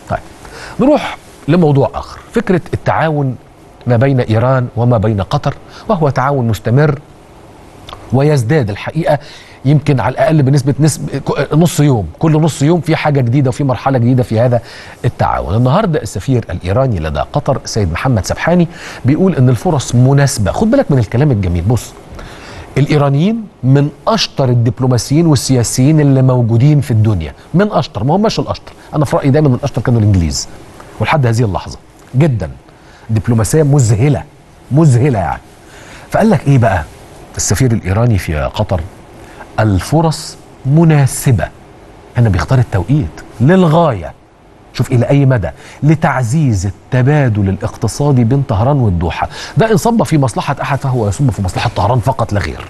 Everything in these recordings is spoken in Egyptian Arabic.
طيب نروح لموضوع اخر فكره التعاون ما بين ايران وما بين قطر وهو تعاون مستمر ويزداد الحقيقه يمكن على الاقل بنسبه نسبة نص يوم كل نص يوم في حاجه جديده وفي مرحله جديده في هذا التعاون النهارده السفير الايراني لدى قطر سيد محمد سبحاني بيقول ان الفرص مناسبه خد بالك من الكلام الجميل بص الايرانيين من اشطر الدبلوماسيين والسياسيين اللي موجودين في الدنيا من اشطر ما هماش الاشطر انا في رايي دايما من الاشطر كانوا الانجليز ولحد هذه اللحظه جدا دبلوماسيه مذهله مذهله يعني فقال لك ايه بقى السفير الايراني في قطر الفرص مناسبه هنا بيختار التوقيت للغايه شوف الى اي مدى لتعزيز التبادل الاقتصادي بين طهران والدوحه ده ان صب في مصلحه احد فهو يصب في مصلحه طهران فقط لا غير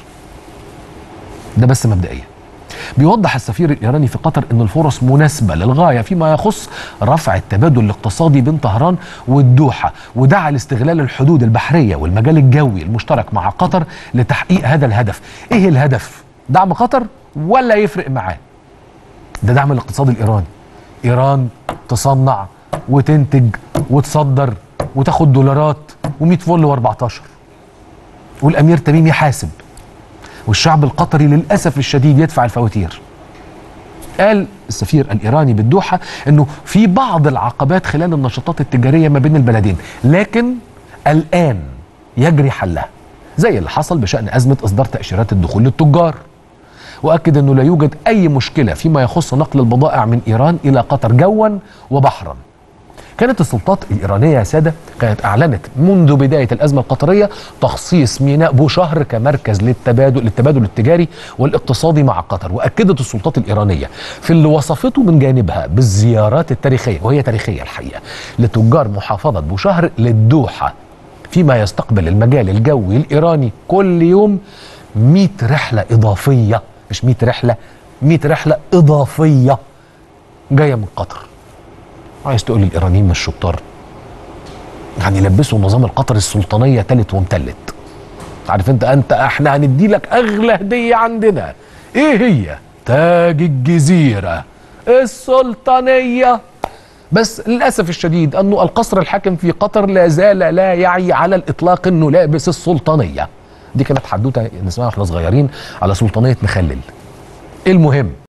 ده بس مبدئيا بيوضح السفير الايراني في قطر ان الفرص مناسبه للغايه فيما يخص رفع التبادل الاقتصادي بين طهران والدوحه ودعا لاستغلال الحدود البحريه والمجال الجوي المشترك مع قطر لتحقيق هذا الهدف ايه الهدف دعم قطر ولا يفرق معاه ده دعم الاقتصاد الايراني ايران تصنع وتنتج وتصدر وتاخد دولارات و100 فل و14 والامير تميم يحاسب والشعب القطري للاسف الشديد يدفع الفواتير قال السفير الايراني بالدوحه انه في بعض العقبات خلال النشاطات التجاريه ما بين البلدين لكن الان يجري حلها زي اللي حصل بشان ازمه اصدار تاشيرات الدخول للتجار واكد انه لا يوجد اي مشكله فيما يخص نقل البضائع من ايران الى قطر جوا وبحرا كانت السلطات الإيرانية يا سادة كانت أعلنت منذ بداية الأزمة القطرية تخصيص ميناء بوشهر كمركز للتبادل للتبادل التجاري والاقتصادي مع قطر وأكدت السلطات الإيرانية في اللي وصفته من جانبها بالزيارات التاريخية وهي تاريخية الحقيقة لتجار محافظة بوشهر للدوحة فيما يستقبل المجال الجوي الإيراني كل يوم 100 رحلة إضافية مش 100 رحلة 100 رحلة إضافية جاية من قطر عايز تقول الايرانيين مش شطار يعني يلبسوا النظام القطري السلطانيه تالت ومتلت عارف انت انت احنا هندي لك اغلى هديه عندنا ايه هي تاج الجزيره السلطانيه بس للاسف الشديد انه القصر الحاكم في قطر لا زال لا يعي على الاطلاق انه لابس السلطانيه دي كانت حدوته نسمعها واحنا صغيرين على سلطانيه مخلل المهم